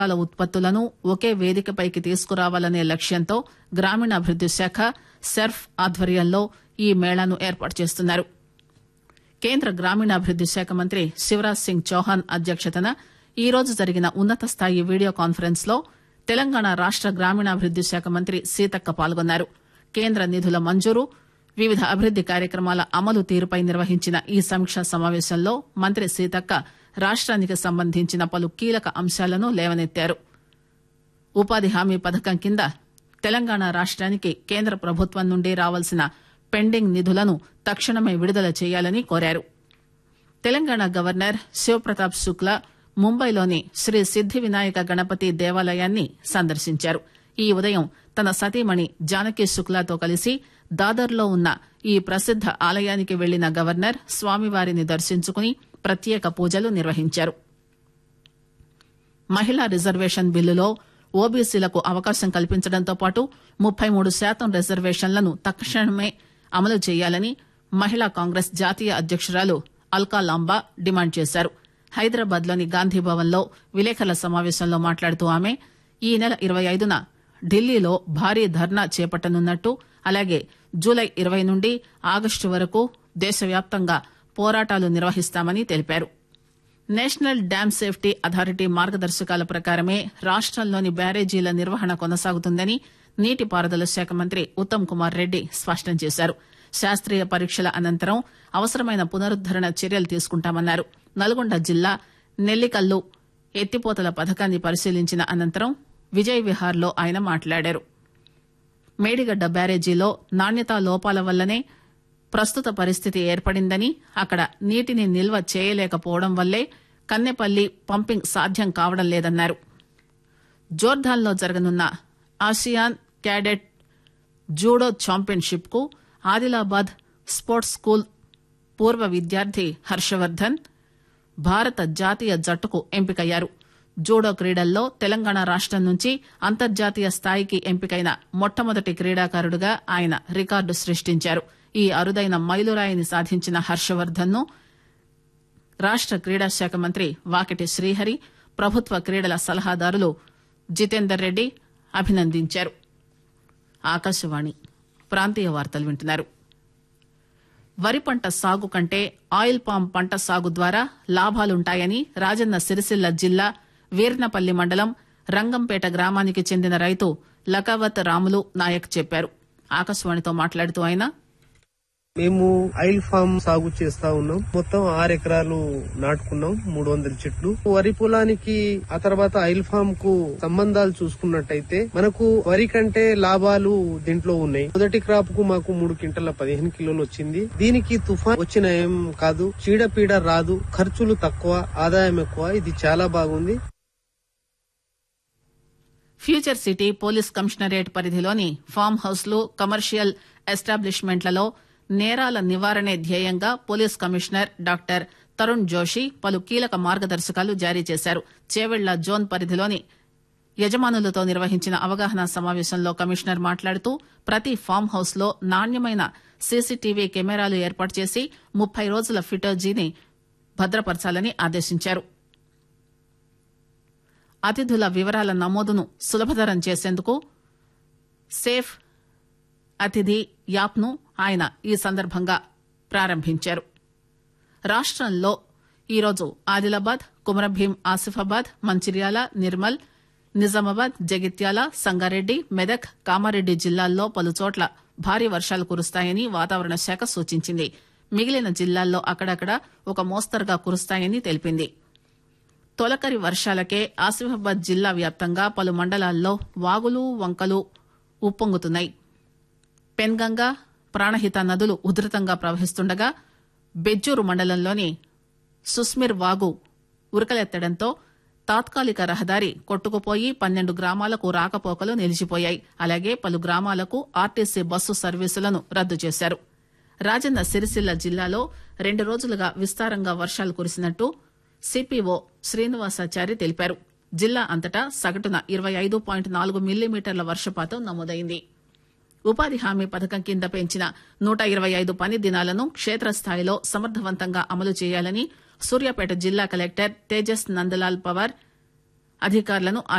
రకాల ఉత్పత్తులను ఒకే వేదికపైకి తీసుకురావాలనే లక్ష్యంతో గ్రామీణాభివృద్ది శాఖ సెర్ఫ్ ఆధ్వర్యంలో ఈ మేళాను ఏర్పాటు చేస్తున్నారు కేంద్ర గ్రామీణాభివృద్ది శాఖ మంత్రి శివరాజ్ సింగ్ చౌహాన్ అధ్యక్షతన ఈ రోజు జరిగిన ఉన్నత స్థాయి వీడియో కాన్ఫరెన్స్ లో తెలంగాణ రాష్ట గ్రామీణాభివృద్ది శాఖ మంత్రి సీతక్క పాల్గొన్నారు కేంద్ర నిధుల మంజూరు వివిధ అభివృద్ది కార్యక్రమాల అమలు తీరుపై నిర్వహించిన ఈ సమీక్షా సమావేశంలో మంత్రి సీతక్క రాష్టానికి సంబంధించిన పలు కీలక అంశాలను లేవనెత్తారు ఉపాధి హామీ పథకం కింద తెలంగాణ రాష్టానికి కేంద్ర ప్రభుత్వం నుండి రావాల్సిన పెండింగ్ నిధులను తక్షణమే విడుదల చేయాలని కోరారు తెలంగాణ గవర్నర్ శివప్రతాప్ శుక్లా ముంబైలోని శ్రీ సిద్ది వినాయక గణపతి దేవాలయాన్ని సందర్శించారు ఈ ఉదయం తన సతీమణి జానకి శుక్లాతో కలిసి దాదర్లో ఉన్న ఈ ప్రసిద్ద ఆలయానికి వెళ్లిన గవర్నర్ స్వామివారిని దర్శించుకుని ప్రత్యేక పూజలు నిర్వహించారు మహిళా రిజర్వేషన్ బిల్లులో ఓబీసీలకు అవకాశం కల్పించడంతో పాటు ముప్పై మూడు శాతం రిజర్వేషన్లను తక్షణమే అమలు చేయాలని మహిళా కాంగ్రెస్ జాతీయ అధ్యకురాలు అల్కా లాంబా డిమాండ్ చేశారు హైదరాబాద్ లోని గాంధీభవన్ లో విలేకరుల సమావేశంలో మాట్లాడుతూ ఆమె ఈ నెల ఇరవై ఐదున ఢిల్లీలో భారీ ధర్నా చేపట్టనున్నట్టు అలాగే జూలై ఇరవై నుండి ఆగస్టు వరకు దేశవ్యాప్తంగా పోరాటాలు నిర్వహిస్తామని తెలిపారు నేషనల్ డ్యామ్ సేఫ్టీ అథారిటీ మార్గదర్శకాల ప్రకారమే రాష్టంలోని బ్యారేజీల నిర్వహణ కొనసాగుతుందని నీటిపారుదల శాఖ మంత్రి ఉత్తమ్ కుమార్ రెడ్డి స్పష్టం చేశారు శాస్త్రీయ పరీక్షల అనంతరం అవసరమైన పునరుద్దరణ చర్యలు తీసుకుంటామన్నారు నల్గొండ జిల్లా నెల్లికల్లు ఎత్తిపోతల పథకాన్ని పరిశీలించిన అనంతరం విజయ్ విహార్ లో ఆయన మాట్లాడారు మేడిగడ్డ బ్యారేజీలో నాణ్యతా లోపాల వల్లనే ప్రస్తుత పరిస్థితి ఏర్పడిందని అక్కడ నీటిని నిల్వ చేయలేకపోవడం వల్లే కన్నెపల్లి పంపింగ్ సాధ్యం కావడం లేదన్నారు జోర్ధాన్లో జరగనున్న ఆసియాన్ క్యాడెట్ జూడో ఛాంపియన్షిప్ కు ఆదిలాబాద్ స్పోర్ట్స్ స్కూల్ పూర్వ విద్యార్థి హర్షవర్ధన్ భారత జాతీయ జట్టుకు ఎంపికయ్యారు జూడో క్రీడల్లో తెలంగాణ రాష్టం నుంచి అంతర్జాతీయ స్థాయికి ఎంపికైన మొట్టమొదటి క్రీడాకారుడుగా ఆయన రికార్డు సృష్టించారు ఈ అరుదైన మైలురాయిని సాధించిన హర్షవర్ధన్ ను రాష్ట క్రీడా శాఖ మంత్రి వాకిటి శ్రీహరి ప్రభుత్వ క్రీడల సలహాదారులు జితేందర్ రెడ్డి అభినందించారు ఆకాశవాణి ప్రాంతీయ వార్తలు వింటున్నారు వరి పంట సాగు కంటే ఆయిల్ పామ్ పంట సాగు ద్వారా లాభాలుంటాయని రాజన్న సిరిసిల్ల జిల్లా వీర్నపల్లి మండలం రంగంపేట గ్రామానికి చెందిన రైతు లకావత్ రాములు నాయక్ చెప్పారు ఆకాశవాణితో మాట్లాడుతూ ఆయన మేము ఆయిల్ ఫామ్ సాగు చేస్తా ఉన్నాం మొత్తం ఆరు ఎకరాలు నాటుకున్నాం మూడు వందల చెట్లు వరి పొలానికి ఆ తర్వాత ఆయిల్ ఫామ్ కు సంబంధాలు చూసుకున్నట్టయితే మనకు వరి కంటే లాభాలు దీంట్లో ఉన్నాయి మొదటి క్రాప్ కు మాకు మూడు క్వింటల పదిహేను కిలోలు వచ్చింది దీనికి తుఫాన్ వచ్చిన ఏం కాదు చీడపీడ రాదు ఖర్చులు తక్కువ ఆదాయం ఎక్కువ ఇది చాలా బాగుంది ఫ్యూచర్ సిటీ పోలీస్ కమిషనరేట్ పరిధిలోని ఫామ్ హౌస్లు కమర్షియల్ ఎస్టాబ్లిష్మెంట్లలో నేరాల నివారణే ధ్యేయంగా police commissioner doctor Tarun Joshi పలు కీలక మార్గదర్శకాలు జారీ చేశారు చేవెళ్ల జోన్ పరిధిలోని యజమానులతో నిర్వహించిన అవగాహన సమావేశంలో కమిషనర్ మాట్లాడుతూ ప్రతి ఫామ్ హౌస్ లో నాణ్యమైన సీసీటీవీ కెమెరాలు ఏర్పాటు చేసి ముప్పై రోజుల ఫిటోజీని భద్రపరచాలని ఆదేశించారు అతిథుల వివరాల నమోదును సులభతరం చేసేందుకు సేఫ్ అతిథి యాప్ ను ఆయన ఈ సందర్భంగా ప్రారంభించారు రాష్టంలో ఈరోజు ఆదిలాబాద్ కుమరభీం ఆసిఫాబాద్ మంచిర్యాల నిర్మల్ నిజామాబాద్ జగిత్యాల సంగారెడ్డి మెదక్ కామారెడ్డి జిల్లాల్లో పలుచోట్ల భారీ వర్షాలు కురుస్తాయని వాతావరణ శాఖ సూచించింది మిగిలిన జిల్లాల్లో అక్కడక్కడ ఒక మోస్తరుగా కురుస్తాయని తెలిపింది తొలకరి వర్షాలకే ఆసిఫాబాద్ జిల్లా వ్యాప్తంగా పలు మండలాల్లో వాగులు వంకలు ఉప్పొంగుతున్నాయి పెన్గంగా ప్రాణహిత నదులు ఉధృతంగా ప్రవహిస్తుండగా బెజ్జూరు మండలంలోని సుస్మిర్ వాగు ఉరకలెత్తడంతో తాత్కాలిక రహదారి కొట్టుకుపోయి పన్నెండు గ్రామాలకు రాకపోకలు నిలిచిపోయాయి అలాగే పలు గ్రామాలకు ఆర్టీసీ బస్సు సర్వీసులను రద్దు చేశారు రాజన్న సిరిసిల్ల జిల్లాలో రెండు రోజులుగా విస్తారంగా వర్షాలు కురిసినట్టు సిపిఓ శ్రీనివాసాచారి తెలిపారు జిల్లా అంతటా సగటున ఇరవై ఐదు పాయింట్ నాలుగు మిల్లీమీటర్ల వర్షపాతం నమోదైంది ఉపాధి హామీ పథకం కింద పెంచిన నూట ఇరవై ఐదు పని దినాలను క్షేత్రస్థాయిలో సమర్థవంతంగా అమలు చేయాలని సూర్యాపేట జిల్లా కలెక్టర్ తేజస్ నందలాల్ పవార్ అధికారులను